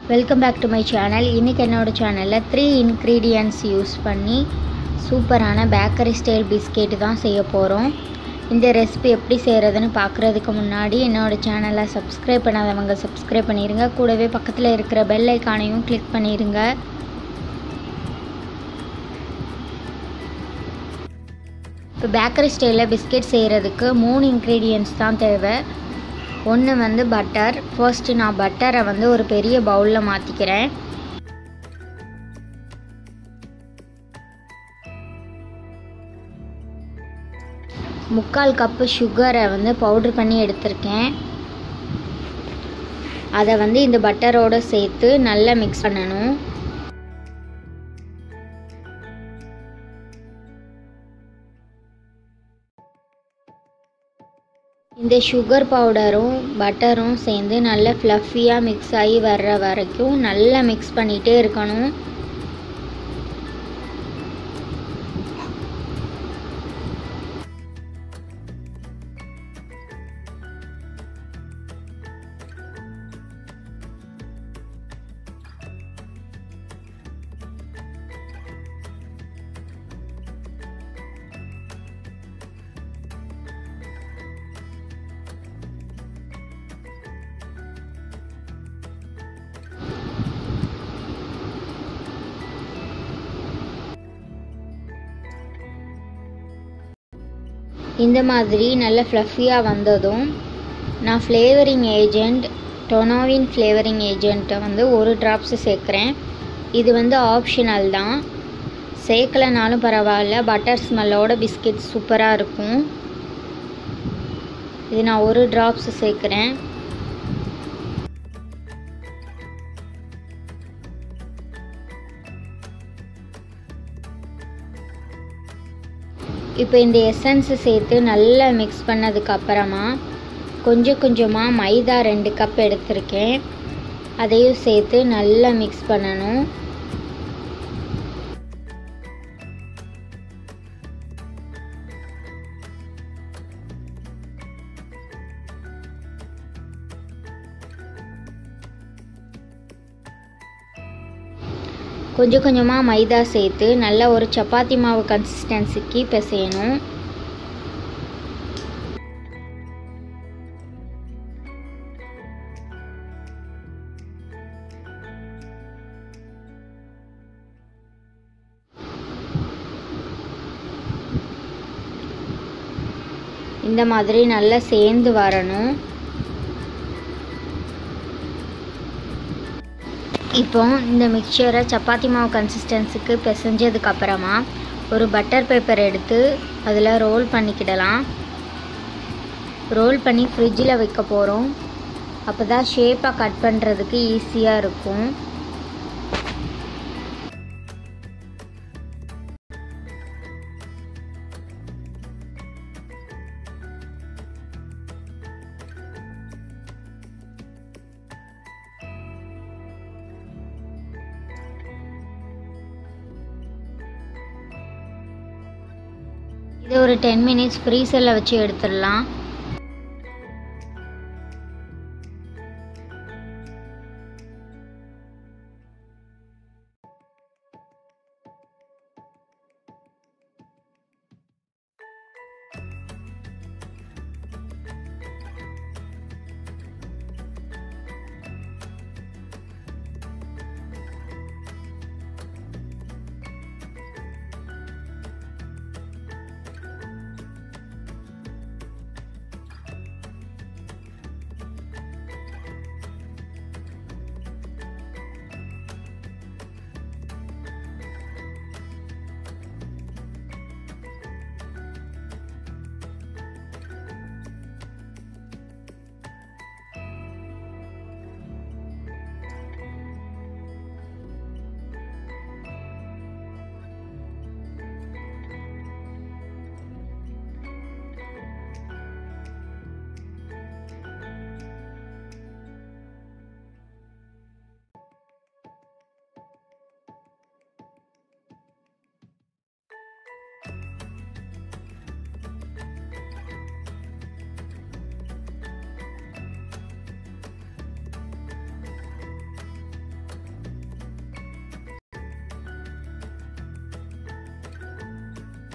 welcome back to my channel இன்றைக்கி என்னோடய சேனலில் த்ரீ இன்க்ரீடியன்ட்ஸ் யூஸ் பண்ணி சூப்பரான பேக்கரி ஸ்டைல் பிஸ்கெட்டு தான் செய்ய போகிறோம் இந்த ரெசிபி எப்படி செய்கிறதுன்னு பார்க்குறதுக்கு முன்னாடி என்னோடய சேனலை சப்ஸ்கிரைப் பண்ணாதவங்க சப்ஸ்கிரைப் பண்ணிடுங்க கூடவே பக்கத்தில் இருக்கிற பெல் ஐக்கானையும் கிளிக் பண்ணிடுங்க இப்போ பேக்கரி ஸ்டைலில் பிஸ்கெட் செய்கிறதுக்கு மூணு இன்க்ரீடியன்ட்ஸ் தான் தேவை ஒன்று வந்து பட்டர் ஃபர்ஸ்ட்டு நான் பட்டரை வந்து ஒரு பெரிய பவுலில் மாற்றிக்கிறேன் முக்கால் கப்பு சுகரை வந்து பவுட்ரு பண்ணி எடுத்திருக்கேன் அதை வந்து இந்த பட்டரோடு சேர்த்து நல்லா மிக்ஸ் பண்ணணும் இந்த சுகர் பவுடரும் பட்டரும் சேர்ந்து நல்லா ஃப்ளஃபியாக மிக்ஸ் ஆகி வர்ற வரைக்கும் நல்லா மிக்ஸ் பண்ணிகிட்டே இருக்கணும் இந்த மாதிரி நல்ல ஃப்ளஃபியாக வந்ததும் நான் ஃப்ளேவரிங் ஏஜெண்ட் டொனோவின் ஃப்ளேவரிங் ஏஜெண்ட்டை வந்து ஒரு ட்ராப்ஸு சேர்க்குறேன் இது வந்து ஆப்ஷனல் தான் சேர்க்கலைனாலும் பரவாயில்ல பட்டர் ஸ்மெல்லோட பிஸ்கெட் சூப்பராக இருக்கும் இது நான் ஒரு ட்ராப்ஸ் சேர்க்குறேன் இப்போ இந்த எசன்ஸு சேர்த்து நல்லா மிக்ஸ் பண்ணதுக்கு அப்புறமா கொஞ்சம் கொஞ்சமாக மைதா ரெண்டு கப் எடுத்திருக்கேன் அதையும் சேர்த்து நல்லா மிக்ஸ் பண்ணணும் கொஞ்சம் கொஞ்சமாக மைதா சேர்த்து நல்லா ஒரு சப்பாத்தி மாவு கன்சிஸ்டன்சிக்கு பிசையணும் இந்த மாதிரி நல்லா சேர்ந்து வரணும் இப்போ இந்த மிக்சரை சப்பாத்தி மாவு கன்சிஸ்டன்சிக்கு பிசைஞ்சதுக்கப்புறமா ஒரு பட்டர் பேப்பர் எடுத்து அதில் ரோல் பண்ணிக்கிடலாம் ரோல் பண்ணி ஃப்ரிட்ஜில் வைக்க போகிறோம் அப்போ தான் ஷேப்பாக கட் பண்ணுறதுக்கு ஈஸியாக இருக்கும் இதை ஒரு டென் மினிட்ஸ் ஃப்ரீசரில் வச்சு எடுத்துடலாம்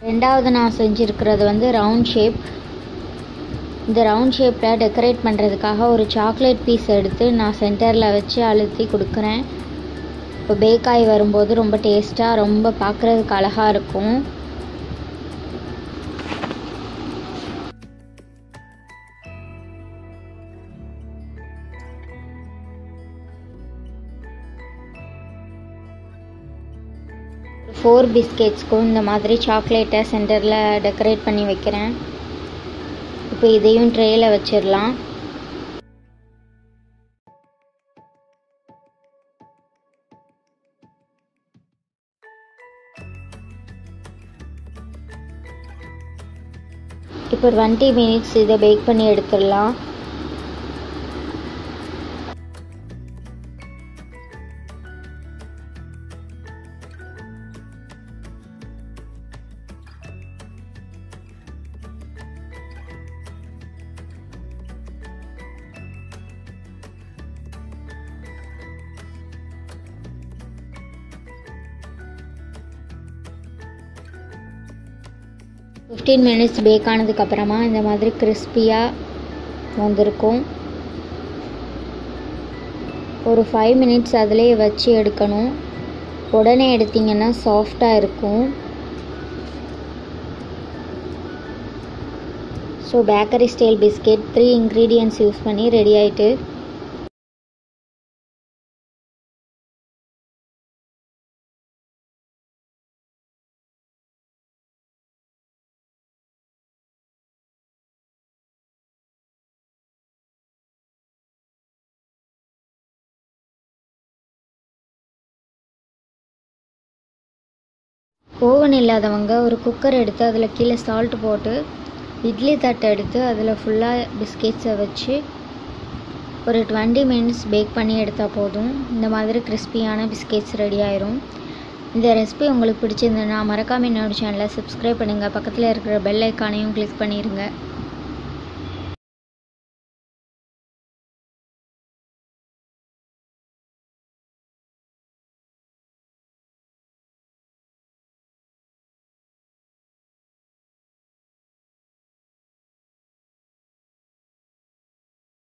ரெண்டாவது நான் செஞ்சுருக்கிறது வந்து ரவுண்ட் ஷேப் இந்த ரவுண்ட் ஷேப்பில் டெக்கரேட் பண்ணுறதுக்காக ஒரு சாக்லேட் பீஸ் எடுத்து நான் சென்டரில் வச்சு அழுத்தி கொடுக்குறேன் இப்போ பேக் ஆகி வரும்போது ரொம்ப டேஸ்ட்டாக ரொம்ப பார்க்குறதுக்கு அழகாக இருக்கும் ஃபோர் பிஸ்கெட்ஸ்க்கும் இந்த மாதிரி சாக்லேட்டை சென்டரில் டெக்கரேட் பண்ணி வைக்கிறேன் இப்போ இதையும் ட்ரேயில் வச்சிடலாம் இப்போ டுவெண்ட்டி மினிட்ஸ் இதை பேக் பண்ணி எடுத்துடலாம் ஃபிஃப்டீன் மினிட்ஸ் பேக் ஆனதுக்கப்புறமா இந்த மாதிரி கிறிஸ்பியாக வந்திருக்கும் ஒரு ஃபைவ் மினிட்ஸ் அதிலே வச்சு எடுக்கணும் உடனே எடுத்திங்கன்னா சாஃப்டாக இருக்கும் so bakery style biscuit three ingredients use பண்ணி ரெடி ஆயிட்டு ஓவன் இல்லாதவங்க ஒரு குக்கர் எடுத்து அதில் கீழே சால்ட் போட்டு இட்லி தட்டை எடுத்து அதில் ஃபுல்லாக பிஸ்கெட்ஸை வச்சு ஒரு டுவெண்ட்டி மினிட்ஸ் பேக் பண்ணி எடுத்தால் போதும் இந்த மாதிரி கிறிஸ்பியான பிஸ்கெட்ஸ் ரெடி ஆயிரும் இந்த ரெசிபி உங்களுக்கு பிடிச்சிருந்ததுன்னா மறக்காமல் என்னோட சேனலை சப்ஸ்கிரைப் பண்ணுங்கள் பக்கத்தில் இருக்கிற பெல் ஐக்கானையும் கிளிக் பண்ணிடுங்க